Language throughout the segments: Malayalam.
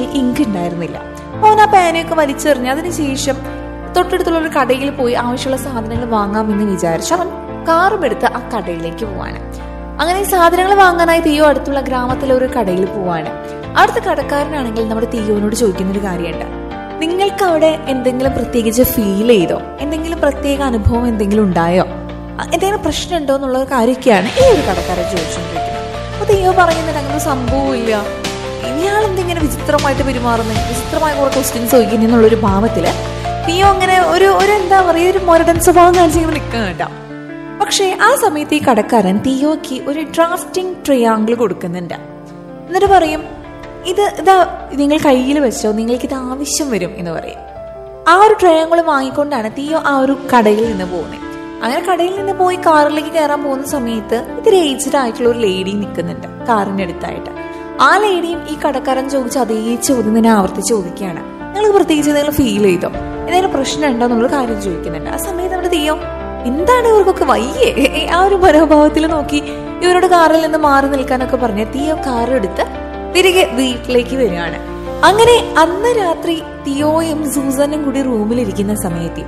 ഇങ്ക് ഉണ്ടായിരുന്നില്ല അപ്പോൾ അവൻ ആ പേനയൊക്കെ വലിച്ചെറിഞ്ഞ് അതിനുശേഷം തൊട്ടടുത്തുള്ള ഒരു കടയിൽ പോയി ആവശ്യമുള്ള സാധനങ്ങൾ വാങ്ങാമെന്ന് വിചാരിച്ച് അവൻ കാറും എടുത്ത് ആ കടയിലേക്ക് പോവാണ് അങ്ങനെ ഈ സാധനങ്ങൾ വാങ്ങാനായി തീയോ അടുത്തുള്ള ഗ്രാമത്തിലെ ഒരു കടയിൽ പോവാണ് അവിടുത്തെ കടക്കാരനാണെങ്കിൽ നമ്മുടെ തീയോനോട് ചോദിക്കുന്ന ഒരു കാര്യമുണ്ട് നിങ്ങൾക്ക് അവിടെ എന്തെങ്കിലും പ്രത്യേകിച്ച് ഫീൽ ചെയ്തോ എന്തെങ്കിലും പ്രത്യേക അനുഭവം എന്തെങ്കിലും ഉണ്ടായോ അ- എന്തെങ്കിലും പ്രശ്നമുണ്ടോ എന്നുള്ള ഒരു കാര്യമൊക്കെയാണ് ഈ ഒരു കടക്കാരൻ ചോദിച്ചുകൊണ്ടിരിക്കുന്നത് അപ്പൊ തീയോ പറയുന്നുണ്ട് അങ്ങനെ സംഭവമില്ല ഇയാൾ എന്തിങ്ങനെ വിചിത്രമായിട്ട് പെരുമാറുന്നത് വിചിത്രമായ കുറെ ക്വസ്റ്റ്യൻസ് ചോദിക്കുന്നു എന്നുള്ളൊരു ഭാവത്തില് തീയോ അങ്ങനെ ഒരു ഒരു എന്താ പറയുക ഒരു മൊരടൻ സ്വഭാവം കാണിച്ചിങ്ങനെ നിൽക്കുന്നുണ്ട പക്ഷേ ആ സമയത്ത് ഈ കടക്കാരൻ തീയോക്ക് ഒരു ഡ്രാഫ്റ്റിംഗ് ട്രയാങ്കിൾ കൊടുക്കുന്നുണ്ട് എന്നിട്ട് പറയും ഇത് ഇതാ നിങ്ങൾ കയ്യിൽ വെച്ചോ നിങ്ങൾക്ക് ഇത് ആവശ്യം വരും എന്ന് പറയും ആ ഒരു ട്രയാങ്കിൾ വാങ്ങിക്കൊണ്ടാണ് തീയോ ആ ഒരു കടയിൽ നിന്ന് പോകുന്നത് അങ്ങനെ കടയിൽ നിന്ന് പോയി കാറിലേക്ക് കയറാൻ പോകുന്ന സമയത്ത് ഇത്തിരി ഏജ്ഡ് ആയിട്ടുള്ള ഒരു ലേഡി നിൽക്കുന്നുണ്ട് കാറിന്റെ അടുത്തായിട്ട് ആ ലേഡിയും ഈ കടക്കാരൻ ചോദിച്ച അതേ ചോദ്യം തന്നെ ആവർത്തിച്ച് ചോദിക്കുകയാണ് നിങ്ങൾക്ക് പ്രത്യേകിച്ച് എന്തെങ്കിലും ഫീൽ ചെയ്തോ എന്തെങ്കിലും പ്രശ്നം ഉണ്ടോ എന്നുള്ള കാര്യം ചോദിക്കുന്നുണ്ട് ആ സമയത്ത് നമ്മുടെ തീയോ എന്താണ് ഇവർക്കൊക്കെ വയ്യേ ആ ഒരു മനോഭാവത്തിൽ നോക്കി ഇവരോട് കാറിൽ നിന്ന് മാറി നിൽക്കാനൊക്കെ പറഞ്ഞ് തീയോ കാർ എടുത്ത് തിരികെ വീട്ടിലേക്ക് വരികയാണ് അങ്ങനെ അന്ന് രാത്രി തിയോയും സൂസനും കൂടി റൂമിലിരിക്കുന്ന സമയത്ത്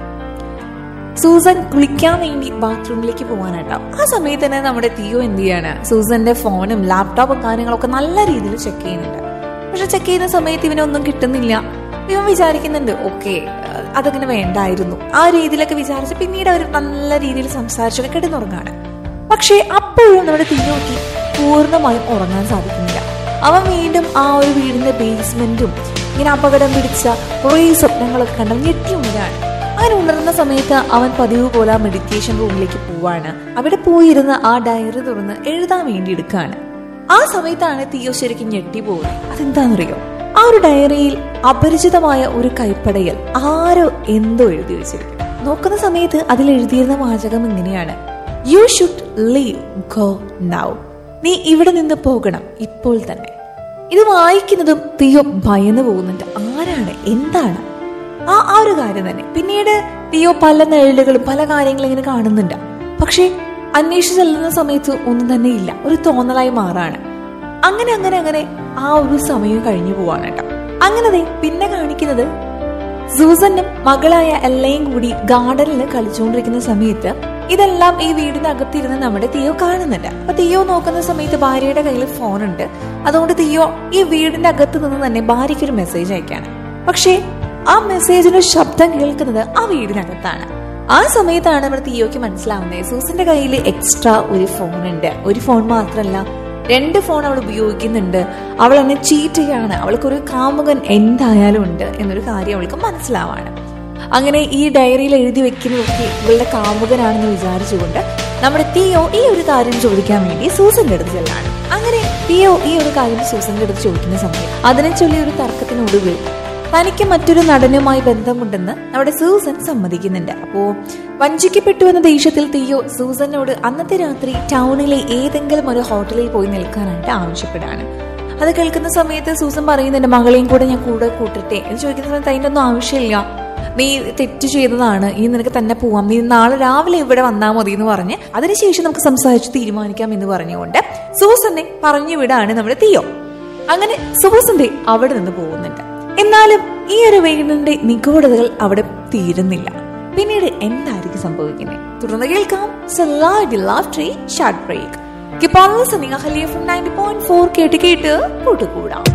സൂസൻ കുളിക്കാൻ വേണ്ടി ബാത്റൂമിലേക്ക് പോകാനായിട്ടാവും ആ സമയത്ത് തന്നെ നമ്മുടെ തിയോ എന്ത് ചെയ്യാണ് സൂസന്റെ ഫോണും ലാപ്ടോപ്പും കാര്യങ്ങളൊക്കെ നല്ല രീതിയിൽ ചെക്ക് ചെയ്യുന്നുണ്ട് പക്ഷെ ചെക്ക് ചെയ്യുന്ന സമയത്ത് ഇവനൊന്നും കിട്ടുന്നില്ല ഇവൻ വിചാരിക്കുന്നുണ്ട് ഓക്കെ അതങ്ങനെ വേണ്ടായിരുന്നു ആ രീതിയിലൊക്കെ വിചാരിച്ച് പിന്നീട് അവർ നല്ല രീതിയിൽ സംസാരിച്ചൊക്കെ കിടന്നുറങ്ങാണ് പക്ഷേ അപ്പോഴും നമ്മുടെ തിയോക്ക് പൂർണ്ണമായും ഉറങ്ങാൻ സാധിക്കുന്നില്ല അവൻ വീണ്ടും ആ ഒരു വീടിന്റെ ബേസ്മെന്റും ഇങ്ങനെ അപകടം പിടിച്ച കുറേ സ്വപ്നങ്ങളൊക്കെ കണ്ട് ഞെട്ടി ഉണരാണ് അങ്ങനെ ഉണർന്ന സമയത്ത് അവൻ പതിവ് പോലെ ആ മെഡിറ്റേഷൻ റൂമിലേക്ക് പോവാണ് അവിടെ പോയിരുന്ന് ആ ഡയറി തുറന്ന് എഴുതാൻ വേണ്ടി എടുക്കുകയാണ് ആ സമയത്താണ് തീയോ ശരിക്കും ഞെട്ടി പോകുന്നത് അതെന്താണെന്നറിയോ ആ ഒരു ഡയറിയിൽ അപരിചിതമായ ഒരു കൈപ്പടയിൽ ആരോ എന്തോ എഴുതി വെച്ചിരിക്കും നോക്കുന്ന സമയത്ത് അതിൽ എഴുതിയിരുന്ന വാചകം ഇങ്ങനെയാണ് you should leave go now നീ ഇവിടെ നിന്ന് പോകണം ഇപ്പോൾ തന്നെ ഇത് വായിക്കുന്നതും തിയോ ഭയന്നു പോകുന്നുണ്ട് ആരാണ് എന്താണ് ആ ആ ഒരു കാര്യം തന്നെ പിന്നീട് തിയോ പല നിഴലുകളും പല കാര്യങ്ങളും ഇങ്ങനെ കാണുന്നുണ്ട് പക്ഷേ അന്വേഷിച്ച് ചെല്ലുന്ന സമയത്ത് ഒന്നും തന്നെ ഇല്ല ഒരു തോന്നലായി മാറാണ് അങ്ങനെ അങ്ങനെ അങ്ങനെ ആ ഒരു സമയം കഴിഞ്ഞു പോവാണ് കേട്ടോ അങ്ങനെ ദേ പിന്നെ കാണിക്കുന്നത് സൂസനും മകളായ എല്ലയും കൂടി ഗാർഡനിൽ കളിച്ചുകൊണ്ടിരിക്കുന്ന സമയത്ത് ഇതെല്ലാം ഈ വീടിനകത്തിരുന്ന് നമ്മുടെ തിയോ കാണുന്നുണ്ട് അപ്പൊ തിയോ നോക്കുന്ന സമയത്ത് ഭാര്യയുടെ കയ്യിൽ ഫോണുണ്ട് അതുകൊണ്ട് തിയോ ഈ വീടിന്റെ അകത്ത് നിന്ന് തന്നെ ഭാര്യയ്ക്ക് ഒരു മെസ്സേജ് അയക്കാണ് പക്ഷേ ആ മെസ്സേജിന്റെ ശബ്ദം കേൾക്കുന്നത് ആ വീടിനകത്താണ് ആ സമയത്താണ് നമ്മുടെ തിയോക്ക് മനസ്സിലാവുന്നത് സൂസിന്റെ കയ്യിൽ എക്സ്ട്രാ ഒരു ഫോൺ ഉണ്ട് ഒരു ഫോൺ മാത്രമല്ല രണ്ട് ഫോൺ അവൾ ഉപയോഗിക്കുന്നുണ്ട് അവൾ എന്നെ ചീറ്റ് ചെയ്യാണ് അവൾക്കൊരു കാമുകൻ എന്തായാലും ഉണ്ട് എന്നൊരു കാര്യം അവൾക്ക് മനസ്സിലാവാണ് അങ്ങനെ ഈ ഡയറിയിൽ എഴുതി വെക്കുന്നതൊക്കെ ഇവളുടെ കാമുകനാണെന്ന് വിചാരിച്ചുകൊണ്ട് നമ്മുടെ തിയോ ഈ ഒരു കാര്യം ചോദിക്കാൻ വേണ്ടി സൂസന്റെ അടുത്ത് ചെല്ലാണ് അങ്ങനെ തിയോ ഈ ഒരു കാര്യം സൂസന്റെ അടുത്ത് ചോദിക്കുന്ന സമയം അതിനെ ചൊല്ലി ഒരു തർക്കത്തിനൊടുവിൽ തനിക്ക് മറ്റൊരു നടനുമായി ബന്ധമുണ്ടെന്ന് നമ്മുടെ സൂസൻ സമ്മതിക്കുന്നുണ്ട് അപ്പോ വഞ്ചിക്കപ്പെട്ടു എന്ന ദേഷ്യത്തിൽ തീയോ സൂസനോട് അന്നത്തെ രാത്രി ടൗണിലെ ഏതെങ്കിലും ഒരു ഹോട്ടലിൽ പോയി നിൽക്കാനായിട്ട് ആവശ്യപ്പെടാണ് അത് കേൾക്കുന്ന സമയത്ത് സൂസൻ പറയുന്നുണ്ട് മകളെയും കൂടെ ഞാൻ കൂടെ കൂട്ടട്ടെ എന്ന് ചോദിക്കുന്ന സമയത്ത് അതിൻ്റെ ഒന്നും ആവശ്യമില്ല നീ തെറ്റ് ചെയ്തതാണ് ഇനി നിനക്ക് തന്നെ പോവാം നീ നാളെ രാവിലെ ഇവിടെ വന്നാൽ മതി എന്ന് പറഞ്ഞ് അതിനുശേഷം നമുക്ക് സംസാരിച്ച് തീരുമാനിക്കാം എന്ന് പറഞ്ഞുകൊണ്ട് സൂസനെ പറഞ്ഞു വിടാണ് നമ്മുടെ തീയോ അങ്ങനെ സൂസന്റെ അവിടെ നിന്ന് പോകുന്നുണ്ട് എന്നാലും ഈ ഒരു വീടിന്റെ നിഗൂഢതകൾ അവിടെ തീരുന്നില്ല പിന്നീട് എന്തായിരിക്കും സംഭവിക്കുന്നത് തുടർന്ന് കേൾക്കാം ഷാർട്ട് ബ്രേക്ക് കിപ്പാൾ സനിങ് Ahalia from ninety point four കേട്ട് കേട്ട് കൂട്ടുകൂടാം